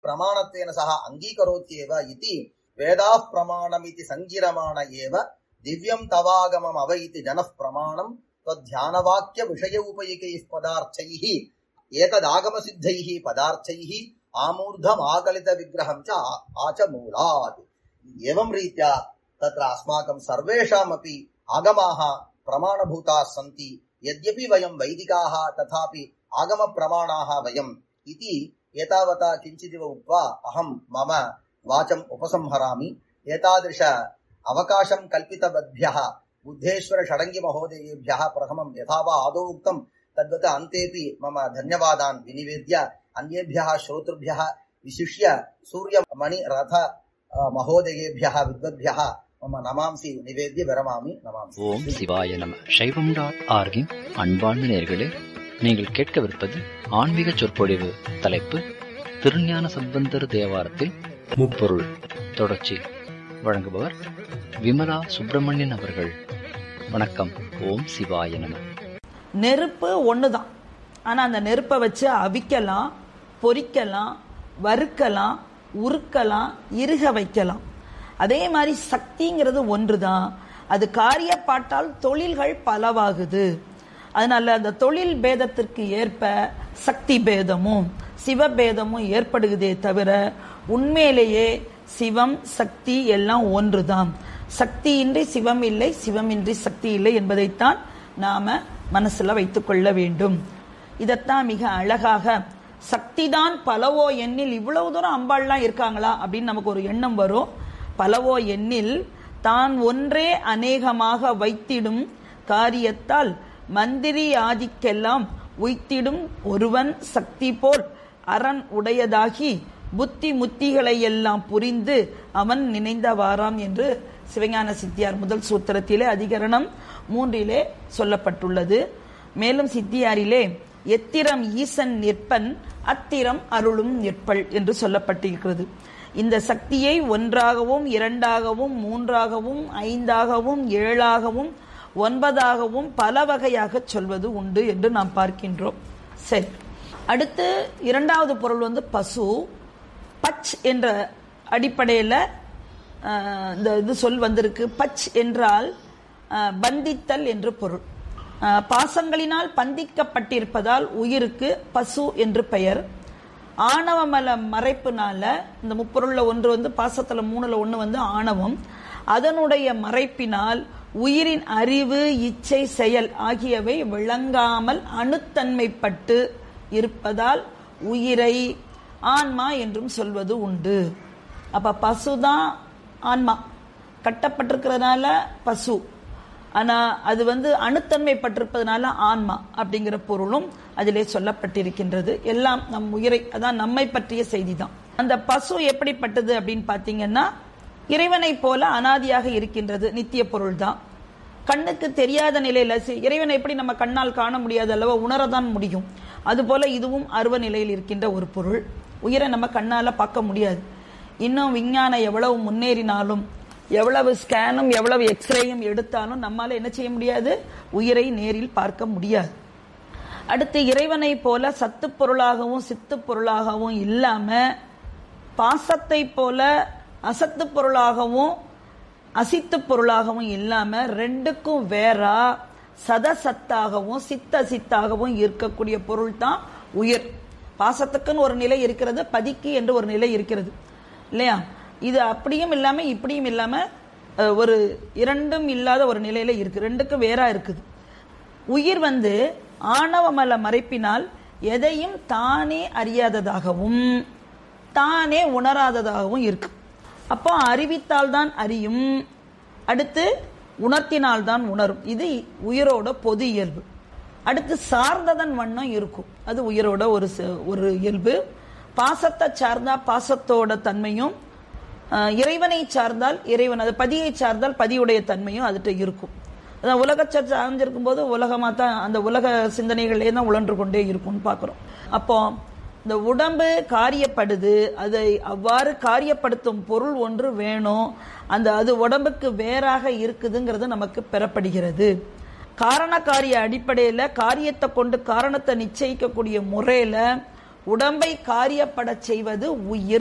प्रमाणत्वेन सह अङ्गीकरोत्येव इति वेदाः प्रमाणमिति सङ्गिरमाण एव दिव्यं तवागमम् अव इति जनः प्रमाणम् त्वध्यानवाक्यविषय उपयुकैः पदार्थैः एतदागमसिद्धैः पदार्थैः आमूर्धमाकलितविग्रहम् च आ- आचमूलात् एवं रीत्या तत्र अस्माकं सर्वेषामपि आगमाः प्रमाणभूताः सन्ति यद्यपि वयं वैदिकाः तथापि आगमप्रमाणाः वयम् इति एतावता किञ्चिदिव उक्त्वा अहं मम वाचम् उपसंहरामि एतादृश अवकाशं कल्पितवद्भ्यः बुद्धेश्वर षडङ्गिमहोदयेभ्यः प्रथमं यथा वा आदौ उक्तं तद्वत् अन्तेऽपि मम धन्यवादान् विनिवेद्य अन्येभ्यः श्रोतृभ्यः विशिष्य सूर्यमणिरथ अ, महोदयेभ्यः विद्वद्भ्यः मम नमांसि निवेद्य विरमामि नमांसि ஓம் சிவாய நம சைவம் டாட் ஆர்கின் அன்பார்ந்த நேர்களே நீங்கள் கேட்கவிருப்பது ஆன்மீக சொற்பொழிவு தலைப்பு திருஞான சம்பந்தர் தேவாரத்தில் முப்பொருள் தொடர்ச்சி வழங்குபவர் விமலா சுப்பிரமணியன் அவர்கள் வணக்கம் ஓம் சிவாய நம நெருப்பு ஒன்று தான் ஆனால் அந்த நெருப்பை வச்சு அவிக்கலாம் பொரிக்கலாம் வறுக்கலாம் உருக்கலாம் இருக வைக்கலாம் அதே மாதிரி சக்திங்கிறது ஒன்று தான் அது காரியப்பாட்டால் தொழில்கள் பலவாகுது அதனால அந்த தொழில் பேதத்திற்கு ஏற்ப சக்தி பேதமும் சிவபேதமும் ஏற்படுகிறதே தவிர உண்மையிலேயே சிவம் சக்தி எல்லாம் ஒன்றுதான் சக்தியின்றி சிவம் இல்லை சிவமின்றி சக்தி இல்லை என்பதைத்தான் நாம மனசுல வைத்துக் கொள்ள வேண்டும் இதைத்தான் மிக அழகாக சக்திதான் பலவோ எண்ணில் இவ்வளவு தூரம் அம்பாள்லாம் இருக்காங்களா அப்படின்னு நமக்கு ஒரு எண்ணம் வரும் பலவோ எண்ணில் தான் ஒன்றே அநேகமாக வைத்திடும் காரியத்தால் மந்திரி ஆதிக்கெல்லாம் உய்த்திடும் ஒருவன் சக்தி போல் அரண் உடையதாகி புத்தி முத்திகளை எல்லாம் புரிந்து அவன் நினைந்தவாராம் என்று சிவஞான சித்தியார் முதல் சூத்திரத்திலே அதிகரணம் மூன்றிலே சொல்லப்பட்டுள்ளது மேலும் சித்தியாரிலே எத்திரம் ஈசன் நிற்பன் அத்திரம் அருளும் நிற்பள் என்று சொல்லப்பட்டிருக்கிறது இந்த சக்தியை ஒன்றாகவும் இரண்டாகவும் மூன்றாகவும் ஐந்தாகவும் ஏழாகவும் ஒன்பதாகவும் பல வகையாக சொல்வது உண்டு என்று நாம் பார்க்கின்றோம் சரி அடுத்து இரண்டாவது பொருள் வந்து பசு பச் என்ற அடிப்படையில் இந்த இது சொல் வந்திருக்கு பச் என்றால் அஹ், பந்தித்தல் என்று பொருள் அஹ், பாசங்களினால் பந்திக்கப்பட்டிருப்பதால் உயிருக்கு பசு என்று பெயர் ஆணவமல மறைப்புனால இந்த முப்பொருள்ல ஒன்று வந்து பாசத்துல மூணுல ஒண்ணு வந்து ஆணவம் அதனுடைய மறைப்பினால் உயிரின் அறிவு இச்சை செயல் ஆகியவை விளங்காமல் அணுத்தன்மைப்பட்டு இருப்பதால் உயிரை ஆன்மா என்றும் சொல்வது உண்டு அப்ப பசுதான் ஆன்மா கட்டப்பட்டிருக்கிறதுனால பசு ஆனா அது வந்து அணுத்தன்மைப்பட்டிருப்பதனால ஆன்மா அப்படிங்கிற பொருளும் அதிலே சொல்லப்பட்டிருக்கின்றது எல்லாம் நம் உயிரை அதான் நம்மை பற்றிய செய்தி தான் அந்த பசு எப்படிப்பட்டது அப்படின்னு பாத்தீங்கன்னா இறைவனை போல அனாதியாக இருக்கின்றது நித்திய பொருள் தான் கண்ணுக்கு தெரியாத நிலையில சி- இறைவனை எப்படி நம்ம கண்ணால் காண முடியாது அல்லவா உணரதான் முடியும் அதுபோல இதுவும் அருவ நிலையில் இருக்கின்ற ஒரு பொருள் உயிரை நம்ம கண்ணால பார்க்க முடியாது இன்னும் விஞ்ஞானம் எவ்வளவு முன்னேறினாலும் எவ்வளவு ஸ்கேனும் எவ்வளவு எக்ஸ்ரேயும் எடுத்தாலும் நம்மால என்ன செய்ய முடியாது உயிரை நேரில் பார்க்க முடியாது அடுத்து இறைவனை போல சத்து பொருளாகவும் சித்து பொருளாகவும் இல்லாம பாசத்தை போல அசத்து பொருளாகவும் அசித்து பொருளாகவும் இல்லாம ரெண்டுக்கும் வேறா சதசத்தாகவும் சித்த சித்தாகவும் இருக்கக்கூடிய பொருள் தான் உயிர் பாசத்துக்குன்னு ஒரு நிலை இருக்கிறது பதிக்கு என்று ஒரு நிலை இருக்கிறது இல்லையா இது அப்படியும் இல்லாம இப்படியும் இல்லாம அஹ், ஒரு இரண்டும் இல்லாத ஒரு நிலையில இருக்கு ரெண்டுக்கும் வேறா இருக்குது உயிர் வந்து ஆணவமல மறைப்பினால் எதையும் தானே அறியாததாகவும் தானே உணராததாகவும் இருக்கு அப்போ அறிவித்தால் தான் அறியும் அடுத்து உணர்த்தினால் தான் உணரும் இது உயிரோட பொது இயல்பு அடுத்து சார்ந்ததன் வண்ணம் இருக்கும் அது உயிரோட ஒரு ச- ஒரு இயல்பு பாசத்தை சார்ந்தா பாசத்தோட தன்மையும் அஹ், இறைவனை சார்ந்தால் இறைவன் அது பதியை சார்ந்தால் பதியுடைய தன்மையும் அதுகிட்ட இருக்கும் அதான் உலகத்தை சார்ந்திருக்கும் போது உலகமா தான் அந்த உலக சிந்தனைகளே தான் உழன்று கொண்டே இருக்கும்னு பார்க்கிறோம் அப்போ இந்த உடம்பு காரியப்படுது அதை அவ்வாறு காரியப்படுத்தும் பொருள் ஒன்று வேணும் அந்த அது உடம்புக்கு வேறாக இருக்குதுங்கிறது நமக்கு பெறப்படுகிறது காரண காரிய அடிப்படையில் காரியத்தை கொண்டு காரணத்தை நிச்சயிக்கக்கூடிய முறையில உடம்பை காரியப்படச் செய்வது உயிர்